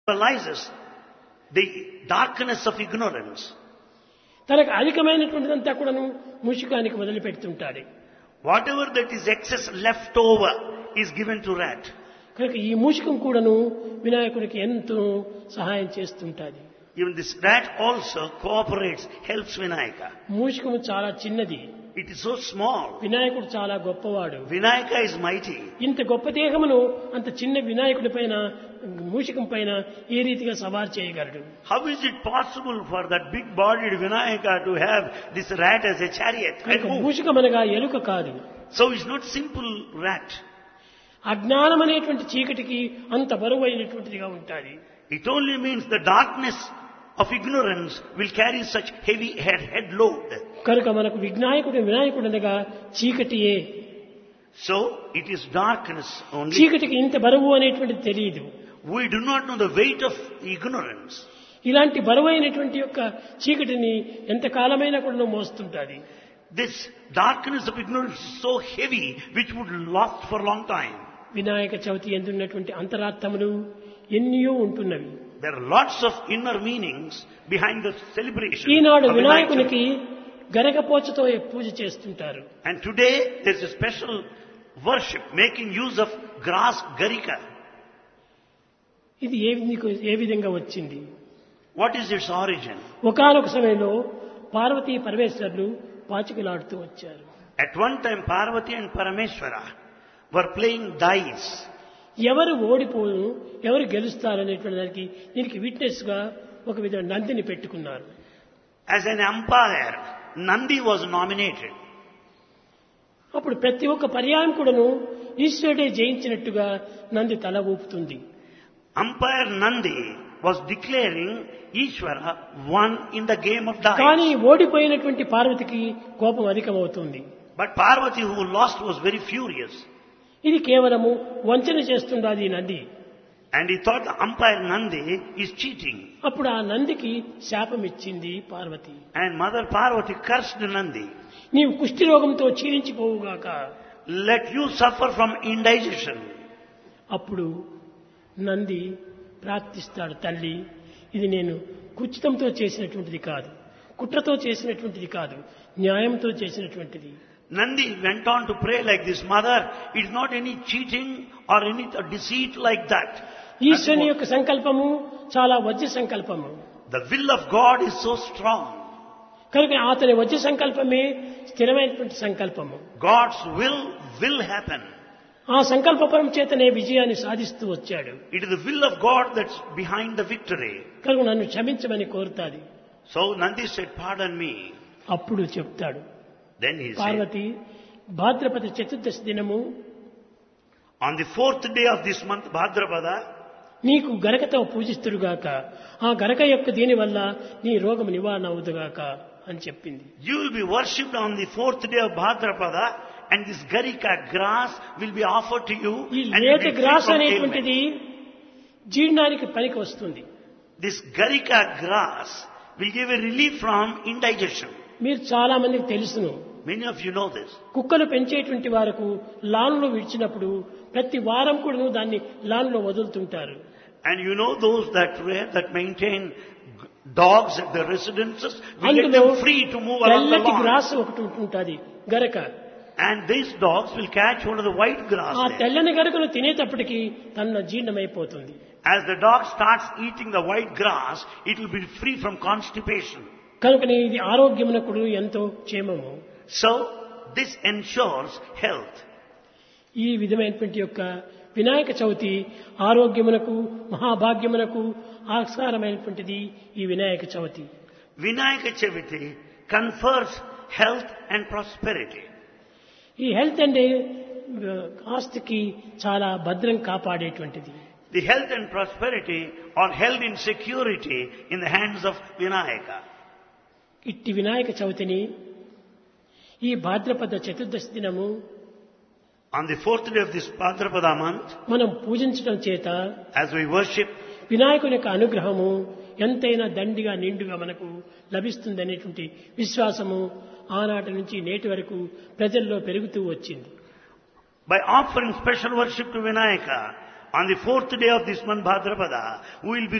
realizes the darkness of ignorance. తనకు అధికమైనటువంటిదంతా కూడాను మూషికానికి వదిలిపెడుతుంటాడు Whatever that is excess left over is given to rat. కనుక ఈ మూషికం కూడాను వినాయకుడికి ఎంతో సహాయం చేస్తుంటుంది Even this rat also cooperates, helps Vinayaka. మూషికము చాలా చిన్నది It is so small. వినాయకుడు చాలా గొప్పవాడు Vinayaka is mighty. ఇంత గొప్ప దేహమును అంత చిన్న వినాయకుడి పైన మూషికం పైన ఏ రీతిగా సవారు చేయగలడు How is it possible for that big bodied Vinayaka to have this rat as a chariot? and కనుక move? మూషికం అనగా ఎలుక కాదు So it's not simple rat. అజ్ఞానం అనేటువంటి చీకటికి అంత బరువు అయినటువంటిదిగా ఉంటుంది It only means the darkness of ignorance will carry such heavy head, head load. కనుక మనకు విఘ్నాయకుడు వినాయకుడు అనగా చీకటియే So it is darkness only. చీకటికి ఇంత బరువు అనేటువంటిది తెలియదు We do not know the weight of ignorance. ఇలాంటి బరువైనటువంటి యొక్క చీకటిని ఎంత కాలమైనా కూడా మోస్తుంటుంది This darkness of ignorance is so heavy which would last for a long time. Vinayaka Chavithi ఎందున్నటువంటి అంతరార్థములు ఎన్నో ఉంటున్నవి There are lots of inner meanings behind the celebration. Eenadu of Vinayak వినాయకునికి గరగపోచతో పూజ చేస్తుంటారు Chavithi. And today there's a special worship making use of grass garika. ఇది ఏ విధంగా- ఏ విధంగా వచ్చింది What is its origin? ఒకానొక సమయంలో పార్వతీ పరమేశ్వరులు పాచికలాడుతూ వచ్చారు At one time Parvati and Parameshwara were playing dice. ఎవరు ఓడిపోను ఎవరు గెలుస్తారు అనేటువంటి దానికి దీనికి విట్నెస్ గా ఒక విధంగా నందిని పెట్టుకున్నారు As an umpire, Nandi was nominated. అప్పుడు ప్రతి ఒక్క పర్యాయం కూడాను ఈశ్వరుడే జయించినట్టుగా నంది తల ఊపుతుంది Umpire Nandi was declaring Ishvara won in the game of కానీ dice. ఓడిపోయినటువంటి పార్వతికి కోపం అధికమవుతుంది But Parvati who lost was very furious. ఇది కేవలము వంచన చేస్తుండాది ఈ Nandi And he thought the umpire Nandi is cheating. అప్పుడు ఆ నందికి శాపం ఇచ్చింది Parvati And Mother Parvati cursed Nandi. నీవు కుష్టి రోగంతో క్షీణించిపోవుగాక Let you suffer from indigestion. అప్పుడు నంది ప్రార్థిస్తాడు తల్లి ఇది నేను కుచితంతో చేసినటువంటిది కాదు కుట్రతో చేసినటువంటిది కాదు న్యాయంతో చేసినటువంటిది Nandi went on to pray like this, Mother, it's not any cheating or any deceit like that. ఈశ్వరుని యొక్క సంకల్పము చాలా వజ్ర సంకల్పము The will of God is so strong. కనుక అతని వజ్ర సంకల్పమే స్థిరమైనటువంటి సంకల్పము God's will will happen. ఆ సంకల్పపరం చేతనే విజయాన్ని సాధిస్తూ వచ్చాడు It is the will of God that's behind the victory. కనుక నన్ను క్షమించమని కోరుతాది So Nandi said, pardon me. అప్పుడు చెప్తాడు Then he said, పార్వతి భాద్రపద చతుర్దశి దినము on the fourth day of this month, Bhadrapada, నీకు గరకతో పూజిస్తుడుగాక ఆ గరక యొక్క దీని వల్ల నీ రోగం నివారణ అవుదుగాక అని చెప్పింది you will be worshipped on the fourth day of Bhadrapada and this Garika grass will be offered to you ఈ and you will లేత be free గ్రాస్ from అనేటువంటిది ailment. జీర్ణానికి పనికి వస్తుంది This Garika grass will give a relief from indigestion. మీరు చాలా మందికి తెలుసును Many of you know this. కుక్కలు పెంచేటువంటి వారకు లాన్లో విడిచినప్పుడు ప్రతి వారం కూడా దాన్ని లాన్లో వదులుతుంటారు And you know those that were, that maintain g- dogs at their residences, we let అందులో them free to move along the తెల్లటి lawn. గ్రాస్ ఒకటి ఉంటుంటుంది గరక And these dogs will catch hold of the white grass ఆ there. తెల్లని గరకను తినేటప్పటికి తన జీర్ణమైపోతుంది As the dog starts eating the white grass, it will be free from constipation. కనుకనే ఇది ఆరోగ్యమునకుడు ఎంతో క్షేమము So, this ensures health. ఈ విధమైనటువంటి యొక్క వినాయక చవితి ఆరోగ్యమునకు మహాభాగ్యమునకు ఆస్కారమైనటువంటిది ఈ Vinayaka Chaviti Vinayaka Chaviti confers health and prosperity. ఈ హెల్త్ అంటే ఆ, ఆస్తికి చాలా భద్రం కాపాడేటువంటిది The health and prosperity are held in security in the hands of Vinayaka. ఇట్టి వినాయక చవితిని ఈ భాద్రపద చతుర్దశి దినము On the fourth day of this Bhadrapada month, మనం పూజించడం చేత as we worship, వినాయకుని యొక్క అనుగ్రహము ఎంతైనా దండిగా నిండుగా మనకు లభిస్తుంది అనేటువంటి విశ్వాసము ఆనాటి నుంచి నేటి వరకు ప్రజల్లో పెరుగుతూ వచ్చింది by offering special worship to Vinayaka, on the fourth day of this month Bhadrapada, we will be